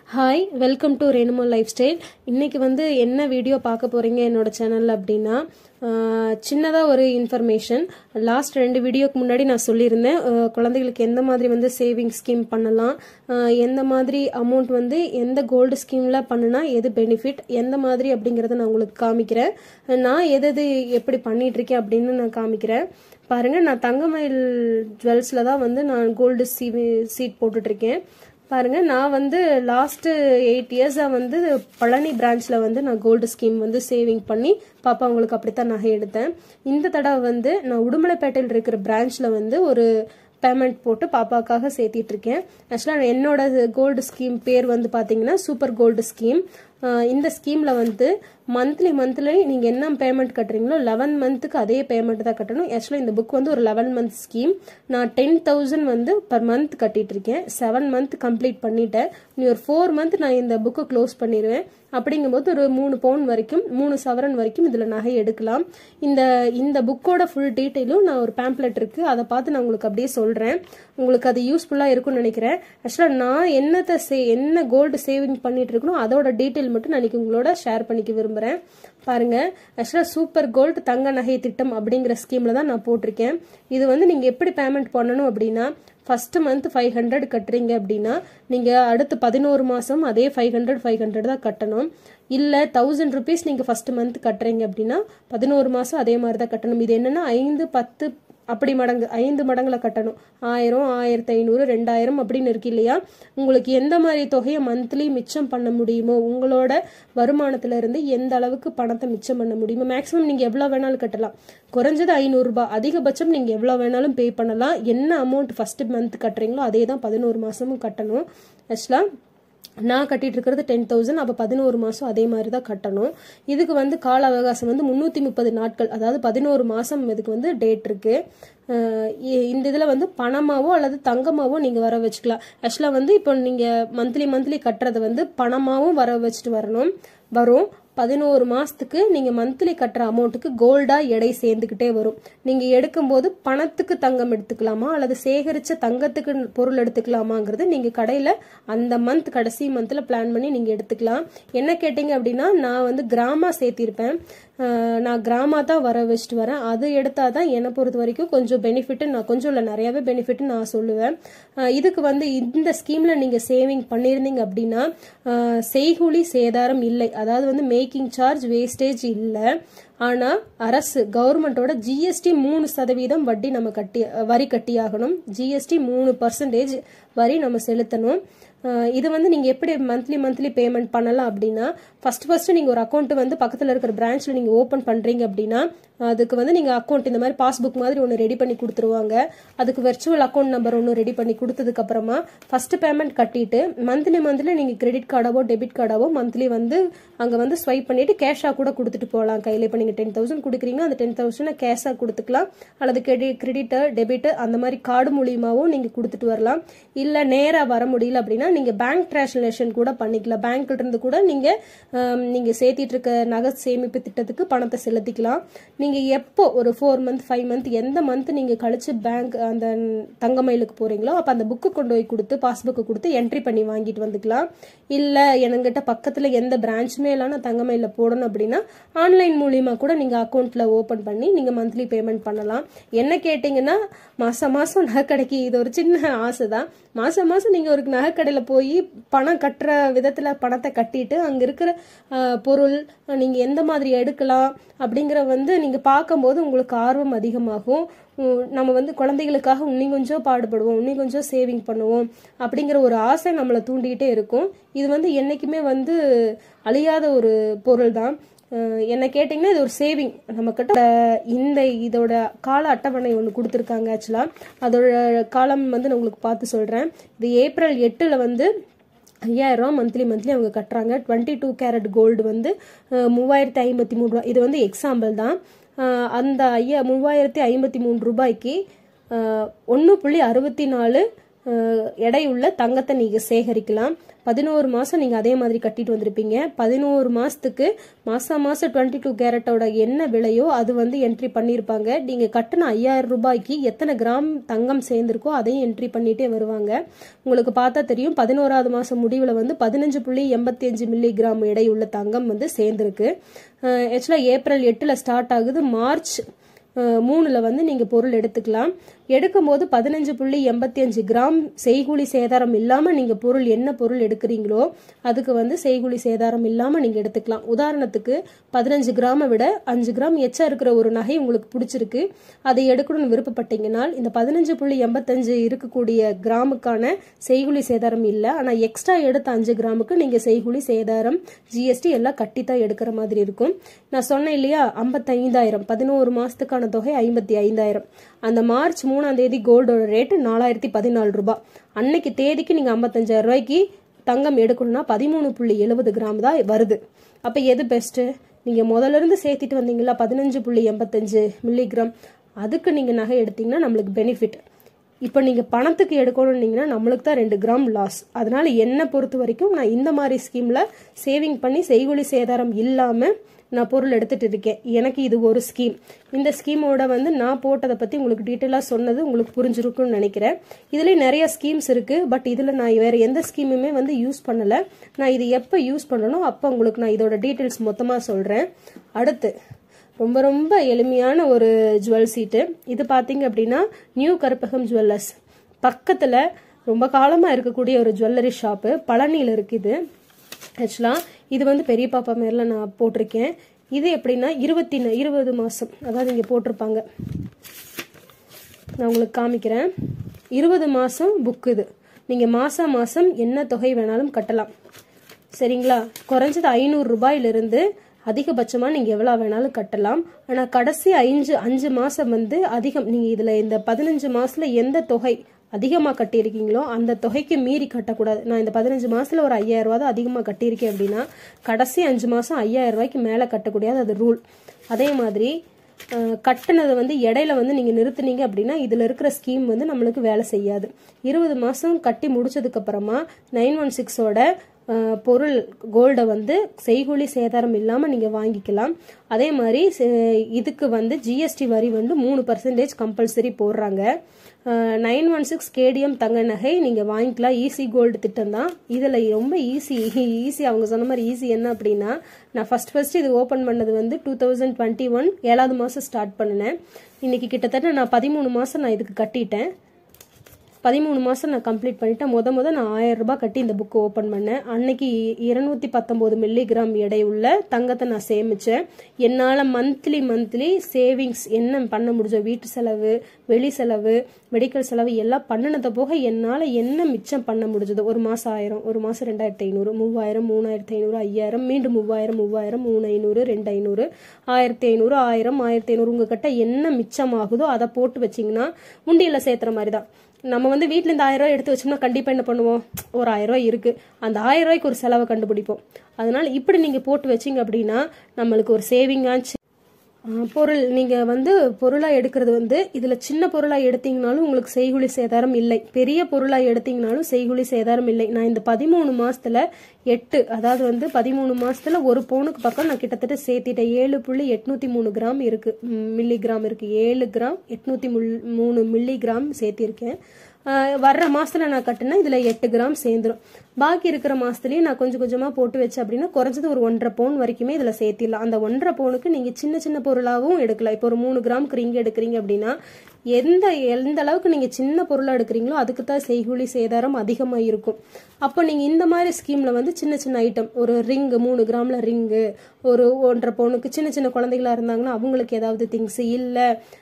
hi welcome to Renuma life style இன்னைக்கு வந்து என்ன வீடியோ பார்க்க போறீங்க என்னோட சேனல் அப்படின்னா சின்னதாக ஒரு இன்ஃபர்மேஷன் லாஸ்ட் ரெண்டு வீடியோக்கு முன்னாடி நான் சொல்லியிருந்தேன் ஆஹ் குழந்தைகளுக்கு எந்த மாதிரி வந்து சேவிங் ஸ்கீம் பண்ணலாம் ஆஹ் எந்த மாதிரி அமௌண்ட் வந்து எந்த கோல்டு ஸ்கீமில் பண்ணுனா எது பெனிஃபிட் எந்த மாதிரி அப்படிங்கிறத நான் உங்களுக்கு காமிக்கிறேன் நான் எது எது எப்படி பண்ணிட்டு இருக்கேன் அப்படின்னு நான் காமிக்கிறேன் பாருங்க நான் தங்கமயில் ஜுவல்ஸில் தான் வந்து நான் கோல்டு சீ சீட் போட்டுட்ருக்கேன் பாருங்க நான் வந்து லாஸ்ட் எயிட் இயர்ஸாக வந்து பழனி பிரான்ச்சில் வந்து நான் கோல்டு ஸ்கீம் வந்து சேவிங் பண்ணி பாப்பா அவங்களுக்கு அப்படித்தான் நகை எடுத்தேன் இந்த தடவை வந்து நான் உடுமலைப்பேட்டையில் இருக்கிற பிரான்ச்சில் வந்து ஒரு பேமெண்ட் போட்டு பாப்பாக்காக சேர்த்திட்டு இருக்கேன் ஆக்சுவலாக என்னோட கோல்டு ஸ்கீம் பேர் வந்து பார்த்தீங்கன்னா சூப்பர் கோல்டு ஸ்கீம் இந்த ஸ்கீமில் வந்து மந்த்லி மந்த்லி நீங்கள் என்ன பேமெண்ட் கட்டுறீங்களோ லெவன் மந்த்துக்கு அதே பேமெண்ட் தான் கட்டணும் ஆக்சுவலாக இந்த புக் வந்து ஒரு லெவன் மந்த் ஸ்கீம் நான் டென் தௌசண்ட் வந்து பர் மந்த் கட்டிட்டு இருக்கேன் செவன் மந்த் கம்ப்ளீட் பண்ணிட்டேன் நீ ஒரு ஃபோர் மந்த் நான் இந்த புக்கை க்ளோஸ் பண்ணிடுவேன் அப்படிங்கும்போது ஒரு மூணு பவுன் வரைக்கும் மூணு சவரன் வரைக்கும் இதில் நகை எடுக்கலாம் இந்த இந்த புக்கோட ஃபுல் டீட்டெயிலும் நான் ஒரு பேம்ப்ளெட் இருக்குது அதை பார்த்து நான் உங்களுக்கு அப்படியே சொல்கிறேன் உங்களுக்கு அது யூஸ்ஃபுல்லாக இருக்கும்னு நினைக்கிறேன் ஆக்சுவலாக நான் என்னத்தை சே என்ன கோல்டு சேவிங் பண்ணிட்டு இருக்கணும் அதோட டீட்டெயில் மட்டும் நான் இன்னைக்கு உங்களோட ஷேர் பண்ணிக்க விரும்புகிறேன் பாருங்க ஆக்சுவலாக சூப்பர் கோல்டு தங்க நகை திட்டம் அப்படிங்கிற ஸ்கீமில் தான் நான் போட்டிருக்கேன் இது வந்து நீங்கள் எப்படி பேமெண்ட் பண்ணணும் அப்படின்னா ஃபர்ஸ்ட் மந்த் ஃபைவ் ஹண்ட்ரட் கட்டுறீங்க அப்படின்னா நீங்கள் அடுத்து பதினோரு மாதம் அதே ஃபைவ் ஹண்ட்ரட் ஃபைவ் ஹண்ட்ரட் தான் கட்டணும் இல்லை தௌசண்ட் ருபீஸ் நீங்கள் ஃபர்ஸ்ட் மந்த் கட்டுறீங்க அப்படின்னா பதினோரு மாதம் அதே மாதிரி தான் கட்டணும் இது என்னென்னா ஐந்து பத்து அப்படி மடங்கு ஐந்து மடங்குல கட்டணும் ஆயிரம் ஆயிரத்தி ஐநூறு ரெண்டாயிரம் அப்படின்னு இருக்கு இல்லையா உங்களுக்கு எந்த மாதிரி தொகையை மந்த்லி மிச்சம் பண்ண முடியுமோ உங்களோட வருமானத்துல இருந்து எந்த அளவுக்கு பணத்தை மிச்சம் பண்ண முடியுமோ மேக்ஸிமம் நீங்க எவ்வளவு வேணாலும் கட்டலாம் குறைஞ்சது ஐநூறு ரூபாய் அதிகபட்சம் நீங்க எவ்வளவு வேணாலும் பே பண்ணலாம் என்ன அமௌண்ட் ஃபர்ஸ்ட் மந்த் கட்டுறீங்களோ அதே தான் பதினோரு மாசமும் கட்டணும் ஆக்சுவலா நான் கட்டிட்டு இருக்கிறது டென் தௌசண்ட் அப்போ பதினோரு மாதம் அதே மாதிரி தான் கட்டணும் இதுக்கு வந்து கால அவகாசம் வந்து முந்நூற்றி முப்பது நாட்கள் அதாவது பதினோரு மாதம் இதுக்கு வந்து டேட் இருக்கு இந்த இதில் வந்து பணமாவோ அல்லது தங்கமாவோ நீங்கள் வர வச்சுக்கலாம் ஆக்சுவலாக வந்து இப்போ நீங்கள் மந்த்லி மந்த்லி கட்டுறதை வந்து பணமாகவும் வர வச்சுட்டு வரணும் வரும் பதினோரு மாசத்துக்கு நீங்க மந்த்லி கட்டுற அமௌண்ட்டுக்கு கோல்டா எடை சேர்ந்துக்கிட்டே வரும் நீங்க எடுக்கும்போது பணத்துக்கு தங்கம் எடுத்துக்கலாமா அல்லது சேகரிச்ச தங்கத்துக்கு பொருள் எடுத்துக்கலாமாங்கிறது நீங்க கடையில அந்த மந்த் கடைசி மந்த்ல பிளான் பண்ணி நீங்க எடுத்துக்கலாம் என்ன கேட்டீங்க அப்படின்னா நான் வந்து கிராமா சேர்த்திருப்பேன் நான் கிராமா தான் வர வச்சுட்டு வரேன் அது எடுத்தா தான் என்னை பொறுத்த வரைக்கும் கொஞ்சம் பெனிஃபிட் நான் கொஞ்சம் இல்லை நிறையாவே பெனிஃபிட் நான் சொல்லுவேன் இதுக்கு வந்து இந்த ஸ்கீம்ல நீங்க சேவிங் பண்ணியிருந்தீங்க அப்படின்னா செய்கூலி சேதாரம் இல்லை அதாவது வந்து மேக்கிங் சார்ஜ் வேஸ்டேஜ் இல்லை ஆனால் அரசு கவர்மெண்ட்டோட ஜிஎஸ்டி மூணு சதவீதம் வட்டி நம்ம கட்டி வரி கட்டியாகணும் ஜிஎஸ்டி மூணு பர்சன்டேஜ் வரி நம்ம செலுத்தணும் இது வந்து நீங்கள் எப்படி மந்த்லி மந்த்லி பேமெண்ட் பண்ணலாம் அப்படின்னா ஃபர்ஸ்ட் ஃபர்ஸ்ட் நீங்கள் ஒரு அக்கௌண்ட் வந்து பக்கத்தில் இருக்கிற பிரான்ச்சில் நீங்கள் ஓப்பன் பண்ணுறீங்க அப்படின்னா அதுக்கு வந்து நீங்கள் அக்கௌண்ட் இந்த மாதிரி பாஸ்புக் மாதிரி ஒன்று ரெடி பண்ணி கொடுத்துருவாங்க அதுக்கு வெர்ச்சுவல் அக்கௌண்ட் நம்பர் ஒன்று ரெடி பண்ணி கொடுத்ததுக்கு அப்புறமா ஃபர்ஸ்ட் பேமெண்ட் கட்டிட்டு மந்த்லி மந்த்லி நீங்கள் கிரெடிட் கார்டாவோ டெபிட் கார்டாவோ மந்த்லி வந்து அங்கே வந்து ஸ்வைப் பண்ணிட்டு கேஷாக கூட கொடுத்துட்டு போகலாம் கையில் இப்போ நீங்கள் டென் தௌசண்ட் கொடுக்குறீங்க அந்த டென் தௌசண்ட் கேஷாக கொடுத்துக்கலாம் அல்லது கிரெடிட் கிரெடிட்டு டெபிட் அந்த மாதிரி கார்டு மூலியமாகவும் நீங்கள் கொடுத்துட்டு வரலாம் இல்லை நேராக வர முடியல அப்படின்னா நீங்கள் பேங்க் டிரான்ஸ்லேஷன் கூட பண்ணிக்கலாம் பேங்க்ல இருந்து கூட நீங்கள் நீங்கள் சேர்த்திட்டு இருக்க நகை சேமிப்பு திட்டத்துக்கு பணத்தை செலுத்திக்கலாம் நீங்கள் எப்போ ஒரு ஃபோர் மந்த் ஃபைவ் மந்த் எந்த மந்த் நீங்கள் கழிச்சு பேங்க் அந்த தங்கமயிலுக்கு போகிறீங்களோ அப்போ அந்த புக்கு கொண்டு போய் கொடுத்து பாஸ்புக்கு கொடுத்து என்ட்ரி பண்ணி வாங்கிட்டு வந்துக்கலாம் இல்லை என்கிட்ட பக்கத்தில் எந்த பிரான்ச்சுமே இல்லைனா தங்கமயிலில் போடணும் அப்படின்னா ஆன்லைன் மூலியமாக கூட நீங்கள் அக்கௌண்ட்டில் ஓப்பன் பண்ணி நீங்கள் மந்த்லி பேமெண்ட் பண்ணலாம் என்ன கேட்டிங்கன்னா மாதம் மாதம் நகைக்கடைக்கு இது ஒரு சின்ன ஆசை தான் மாதம் மாதம் நீங்கள் ஒரு நகைக்கடையில் போய் பணம் கட்டுற விதத்தில் பணத்தை கட்டிட்டு அங்கே இருக்கிற பொருள் நீங்கள் எந்த மாதிரி எடுக்கலாம் அப்படிங்கிற வந்து நீங்கள் பார்க்கும்போது உங்களுக்கு ஆர்வம் அதிகமாகும் நம்ம வந்து குழந்தைகளுக்காக இன்னும் கொஞ்சம் பாடுபடுவோம் இன்னும் கொஞ்சம் சேவிங் பண்ணுவோம் அப்படிங்கிற ஒரு ஆசை நம்மளை தூண்டிகிட்டே இருக்கும் இது வந்து என்றைக்குமே வந்து அழியாத ஒரு பொருள் தான் என்ன கேட்டிங்கன்னா இது ஒரு சேவிங் நம்மக்கிட்ட இந்த இதோட கால அட்டவணை ஒன்று கொடுத்துருக்காங்க ஆக்சுவலாக அதோட காலம் வந்து நான் உங்களுக்கு பார்த்து சொல்கிறேன் இது ஏப்ரல் எட்டில் வந்து ஐயாயிரம் மந்த்லி மந்த்லி அவங்க கட்டுறாங்க டுவெண்ட்டி டூ கேரட் கோல்டு வந்து மூவாயிரத்தி ஐம்பத்தி மூணு ரூபா இது வந்து எக்ஸாம்பிள் தான் அந்த ஐயா மூவாயிரத்தி ஐம்பத்தி மூணு ரூபாய்க்கு ஒன்று புள்ளி அறுபத்தி நாலு எடையுள்ள தங்கத்தை நீங்கள் சேகரிக்கலாம் பதினோரு மாதம் நீங்கள் அதே மாதிரி கட்டிட்டு வந்திருப்பீங்க பதினோரு மாதத்துக்கு மாதம் மாதம் டுவெண்ட்டி டூ கேரட்டோட என்ன விலையோ அது வந்து என்ட்ரி பண்ணியிருப்பாங்க நீங்கள் கட்டின ஐயாயிரம் ரூபாய்க்கு எத்தனை கிராம் தங்கம் சேர்ந்துருக்கோ அதையும் என்ட்ரி பண்ணிட்டே வருவாங்க உங்களுக்கு பார்த்தா தெரியும் பதினோராவது மாதம் முடிவில் வந்து பதினஞ்சு புள்ளி எண்பத்தி அஞ்சு மில்லி கிராம் எடையுள்ள தங்கம் வந்து சேர்ந்துருக்கு ஆக்சுவலாக ஏப்ரல் எட்டில் ஸ்டார்ட் ஆகுது மார்ச் மூணில் வந்து நீங்கள் பொருள் எடுத்துக்கலாம் எடுக்கும்போது பதினஞ்சு புள்ளி எண்பத்தி அஞ்சு கிராம் செய்கூலி சேதாரம் இல்லாமல் நீங்கள் பொருள் என்ன பொருள் எடுக்கிறீங்களோ அதுக்கு வந்து செய்கூலி சேதாரம் இல்லாமல் நீங்கள் எடுத்துக்கலாம் உதாரணத்துக்கு பதினஞ்சு கிராமை விட அஞ்சு கிராம் எச்சா இருக்கிற ஒரு நகை உங்களுக்கு பிடிச்சிருக்கு அதை எடுக்கணும்னு விருப்பப்பட்டீங்கன்னா இந்த பதினஞ்சு புள்ளி எண்பத்தஞ்சு இருக்கக்கூடிய கிராமுக்கான செய்கூலி சேதாரம் இல்லை ஆனால் எக்ஸ்ட்ரா எடுத்த அஞ்சு கிராமுக்கு நீங்கள் செய்கூலி சேதாரம் ஜிஎஸ்டி எல்லாம் கட்டித்தான் எடுக்கிற மாதிரி இருக்கும் நான் சொன்னேன் இல்லையா ஐம்பத்தைந்தாயிரம் பதினோரு மாதத்துக்கான தொகை ஐம்பத்தி ஐந்தாயிரம் அந்த மார்ச் மூணாம் தேதி கோல்டோட ரேட்டு நாலாயிரத்தி பதினாலு ரூபாய் அன்னைக்கு தேதிக்கு நீங்கள் ஐம்பத்தஞ்சாயிரம் ரூபாய்க்கு தங்கம் எடுக்கணும்னா பதிமூணு புள்ளி எழுபது கிராம் தான் வருது அப்போ எது பெஸ்ட்டு நீங்கள் முதல்ல இருந்து சேர்த்திட்டு வந்தீங்களா பதினஞ்சு புள்ளி எண்பத்தஞ்சு மில்லிகிராம் அதுக்கு நீங்கள் நகை எடுத்தீங்கன்னா நம்மளுக்கு பெனிஃபிட் இப்போ நீங்கள் பணத்துக்கு எடுக்கணுன்னீங்கன்னா நம்மளுக்கு தான் ரெண்டு கிராம் லாஸ் அதனால என்னை பொறுத்த வரைக்கும் நான் இந்த மாதிரி ஸ்கீமில் சேவிங் பண்ணி செய்கொலி சேதாரம் இல்லாமல் நான் பொருள் எடுத்துட்டு இருக்கேன் எனக்கு இது ஒரு ஸ்கீம் இந்த ஸ்கீமோட வந்து நான் போட்டதை பற்றி உங்களுக்கு டீட்டெயிலாக சொன்னது உங்களுக்கு புரிஞ்சிருக்கும்னு நினைக்கிறேன் இதுலேயும் நிறைய ஸ்கீம்ஸ் இருக்குது பட் இதில் நான் வேறு எந்த ஸ்கீமுமே வந்து யூஸ் பண்ணலை நான் இது எப்போ யூஸ் பண்ணணும் அப்போ உங்களுக்கு நான் இதோட டீட்டெயில்ஸ் மொத்தமாக சொல்கிறேன் அடுத்து ரொம்ப ரொம்ப எளிமையான ஒரு ஜுவல் சீட்டு இது பார்த்தீங்க அப்படின்னா நியூ கருப்பகம் ஜுவல்லர்ஸ் பக்கத்தில் ரொம்ப காலமாக இருக்கக்கூடிய ஒரு ஜுவல்லரி ஷாப்பு பழனியில் இருக்குது ஆக்சுவலாக இது வந்து பெரிய பாப்பா மாரிலாம் நான் போட்டிருக்கேன் இது எப்படின்னா இருபத்தி இருபது மாதம் அதாவது இங்கே போட்டிருப்பாங்க நான் உங்களுக்கு காமிக்கிறேன் இருபது மாதம் புக் இது நீங்கள் மாதம் மாதம் என்ன தொகை வேணாலும் கட்டலாம் சரிங்களா குறைஞ்சது ஐநூறு ரூபாயிலிருந்து அதிகபட்சமாக நீங்கள் எவ்வளோ வேணாலும் கட்டலாம் ஆனால் கடைசி அஞ்சு அஞ்சு மாதம் வந்து அதிகம் நீங்கள் இதில் இந்த பதினஞ்சு மாதத்தில் எந்த தொகை அதிகமாக கட்டியிருக்கீங்களோ அந்த தொகைக்கு மீறி கட்டக்கூடாது நான் இந்த பதினஞ்சு மாதத்தில் ஒரு ஐயாயிரம் ரூபா தான் அதிகமாக கட்டியிருக்கேன் அப்படின்னா கடைசி அஞ்சு மாதம் ஐயாயிரம் ரூபாய்க்கு மேலே கட்டக்கூடாது அது ரூல் அதே மாதிரி கட்டினதை வந்து இடையில வந்து நீங்கள் நிறுத்துனீங்க அப்படின்னா இதில் இருக்கிற ஸ்கீம் வந்து நம்மளுக்கு வேலை செய்யாது இருபது மாதம் கட்டி முடிச்சதுக்கப்புறமா நைன் ஒன் சிக்ஸோட பொருள் கோல்டை வந்து செய்கூலி சேதாரம் இல்லாமல் நீங்கள் வாங்கிக்கலாம் அதே மாதிரி இதுக்கு வந்து ஜிஎஸ்டி வரி வந்து மூணு பர்சன்டேஜ் கம்பல்சரி போடுறாங்க நைன் ஒன் சிக்ஸ் கேடிஎம் தங்க நகை நீங்கள் வாங்கிக்கலாம் ஈஸி கோல்டு திட்டம் தான் இதில் ரொம்ப ஈஸி ஈஸி அவங்க சொன்ன மாதிரி ஈஸி என்ன அப்படின்னா நான் ஃபர்ஸ்ட் ஃபர்ஸ்ட் இது ஓப்பன் பண்ணது வந்து டூ தௌசண்ட் டுவெண்ட்டி ஒன் ஏழாவது மாதம் ஸ்டார்ட் பண்ணினேன் இன்னைக்கு கிட்டத்தட்ட நான் பதிமூணு மாதம் நான் இதுக்கு கட்டிட்டேன் பதிமூணு மாதம் நான் கம்ப்ளீட் பண்ணிட்டேன் முத முத நான் ஆயிரம் ரூபாய் கட்டி இந்த புக்கு ஓப்பன் பண்ணேன் அன்னைக்கு இருநூத்தி பத்தொம்போது மில்லிகிராம் எடை உள்ள தங்கத்தை நான் சேமித்தேன் என்னால் மந்த்லி மந்த்லி சேவிங்ஸ் என்ன பண்ண முடிஞ்சோ வீட்டு செலவு வெளி செலவு மெடிக்கல் செலவு எல்லாம் பண்ணினதை போக என்னால் என்ன மிச்சம் பண்ண முடிஞ்சது ஒரு மாதம் ஆயிரம் ஒரு மாதம் ரெண்டாயிரத்தி ஐநூறு மூவாயிரம் மூணாயிரத்தி ஐநூறு ஐயாயிரம் மீண்டும் மூவாயிரம் மூவாயிரம் மூணு ஐநூறு ரெண்டு ஐநூறு ஆயிரத்தி ஐநூறு ஆயிரம் ஆயிரத்தி ஐநூறு உங்ககிட்ட என்ன மிச்சமாகுதோ அதை போட்டு வச்சிங்கன்னா உண்டியில் சேர்த்துற மாதிரி தான் நம்ம வந்து வீட்டில் இந்த ஆயிரம் ரூபாய் எடுத்து வச்சோம்னா கண்டிப்பாக என்ன பண்ணுவோம் ஒரு ஆயிரம் ரூபாய் இருக்குது அந்த ஆயிரம் ரூபாய்க்கு ஒரு செலவை கண்டுபிடிப்போம் அதனால இப்படி நீங்கள் போட்டு வச்சிங்க அப்படின்னா நம்மளுக்கு ஒரு சேவிங் ஆச்சு பொருள் நீங்கள் வந்து பொருளாக எடுக்கிறது வந்து இதில் சின்ன பொருளாக எடுத்தீங்கனாலும் உங்களுக்கு செய்குழி சேதாரம் இல்லை பெரிய பொருளாக எடுத்தீங்கனாலும் செய்குழி சேதாரம் இல்லை நான் இந்த பதிமூணு மாசத்துல எட்டு அதாவது வந்து பதிமூணு மாசத்துல ஒரு பவுனுக்கு பக்கம் நான் கிட்டத்தட்ட சேர்த்திட்டேன் ஏழு புள்ளி எட்நூத்தி மூணு கிராம் இருக்கு மில்லி கிராம் இருக்கு ஏழு கிராம் எட்நூத்தி மூணு மில்லி கிராம் சேர்த்திருக்கேன் வர்ற மாசத்துல நான் கட்டினா இதுல எட்டு கிராம் சேர்ந்துரும் பாக்கி இருக்கிற மாசத்துலயும் நான் கொஞ்சம் கொஞ்சமா போட்டு வச்சேன் அப்படின்னா குறைஞ்சது ஒரு ஒன்றரை பவுன் வரைக்குமே இதுல சேர்த்திடலாம் அந்த ஒன்றரை பவுனுக்கு நீங்க சின்ன சின்ன பொருளாகவும் எடுக்கலாம் இப்போ ஒரு மூணு கிராமுக்கு ரிங் எடுக்கிறீங்க அப்படின்னா எந்த எந்த அளவுக்கு நீங்க சின்ன பொருளா எடுக்கிறீங்களோ அதுக்கு தான் செய்கூலி சேதாரம் அதிகமா இருக்கும் அப்போ நீங்க இந்த மாதிரி ஸ்கீம்ல வந்து சின்ன சின்ன ஐட்டம் ஒரு ரிங்கு மூணு கிராம்ல ரிங்கு ஒரு ஒன்றரை பவுனுக்கு சின்ன சின்ன குழந்தைகளா இருந்தாங்கன்னா அவங்களுக்கு ஏதாவது திங்ஸ் இல்ல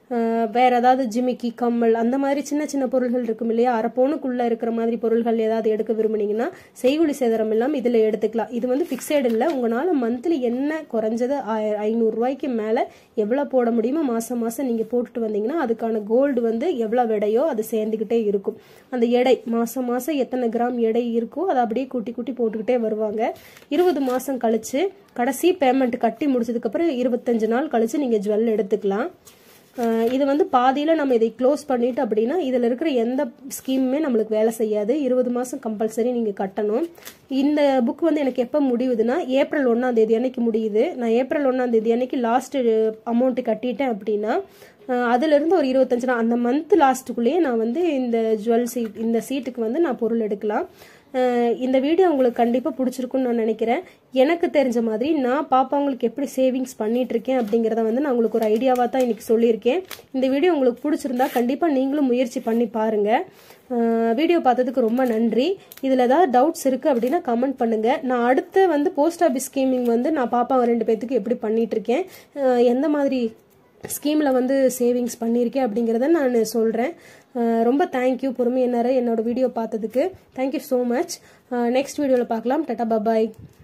வேற ஏதாவது ஜிமிக்கி கம்மல் அந்த மாதிரி சின்ன சின்ன பொருள்கள் இருக்கும் இல்லையா அரை பவுனுக்குள்ள இருக்கிற மாதிரி பொருள்கள் ஏதாவது எடுக்க விரும்புனீங்கன்னா செய்குலி சேதாரம் இல்லாம இதுல எடுத்துக்கலாம் இது வந்து பிக்சடு இல்லை உங்களால மந்த்லி என்ன குறைஞ்சது ஐநூறு ரூபாய்க்கு மேல எவ்வளவு போட முடியுமோ மாசம் மாசம் நீங்க போட்டுட்டு வந்தீங்கன்னா அதுக்கான கோல்டு வந்து எவ்வளவு எடையோ அது சேர்ந்துகிட்டே இருக்கும் அந்த எடை மாசம் மாசம் எத்தனை கிராம் எடை இருக்கோ அதை அப்படியே கூட்டி கூட்டி போட்டுக்கிட்டே வருவாங்க இருபது மாசம் கழிச்சு கடைசி பேமெண்ட் கட்டி முடிச்சதுக்கு அப்புறம் இருபத்தஞ்சு நாள் கழிச்சு நீங்க ஜுவல் எடுத்துக்கலாம் இது வந்து பாதியில் நம்ம இதை க்ளோஸ் பண்ணிட்டு அப்படின்னா இதில் இருக்கிற எந்த ஸ்கீமுமே நம்மளுக்கு வேலை செய்யாது இருபது மாதம் கம்பல்சரி நீங்கள் கட்டணும் இந்த புக் வந்து எனக்கு எப்போ முடியுதுன்னா ஏப்ரல் ஒன்றாம் தேதி அன்னைக்கு முடியுது நான் ஏப்ரல் ஒன்றாம் தேதி அன்னைக்கு லாஸ்ட் அமௌண்ட் கட்டிட்டேன் அப்படின்னா அதுலேருந்து ஒரு இருபத்தஞ்சு நாள் அந்த மந்த் லாஸ்ட்டுக்குள்ளேயே நான் வந்து இந்த ஜுவல் சீட் இந்த சீட்டுக்கு வந்து நான் பொருள் எடுக்கலாம் இந்த வீடியோ உங்களுக்கு கண்டிப்பாக பிடிச்சிருக்குன்னு நான் நினைக்கிறேன் எனக்கு தெரிஞ்ச மாதிரி நான் பாப்பாங்களுக்கு எப்படி சேவிங்ஸ் பண்ணிட்டு இருக்கேன் அப்படிங்கிறத வந்து நான் உங்களுக்கு ஒரு ஐடியாவாக தான் இன்னைக்கு சொல்லியிருக்கேன் இந்த வீடியோ உங்களுக்கு பிடிச்சிருந்தா கண்டிப்பாக நீங்களும் முயற்சி பண்ணி பாருங்கள் வீடியோ பார்த்ததுக்கு ரொம்ப நன்றி இதில் ஏதாவது டவுட்ஸ் இருக்குது அப்படின்னா கமெண்ட் பண்ணுங்கள் நான் அடுத்த வந்து போஸ்ட் ஆஃபீஸ் ஸ்கீமிங் வந்து நான் பாப்பா ரெண்டு பேர்த்துக்கு எப்படி பண்ணிட்டு இருக்கேன் எந்த மாதிரி ஸ்கீமில் வந்து சேவிங்ஸ் பண்ணியிருக்கேன் அப்படிங்கிறத நான் சொல்கிறேன் ரொம்ப தேங்க்யூ பொறுமை என்ன என்னோட வீடியோ பார்த்ததுக்கு தேங்க்யூ ஸோ மச் நெக்ஸ்ட் வீடியோவில் பார்க்கலாம் டட்டா பபாய்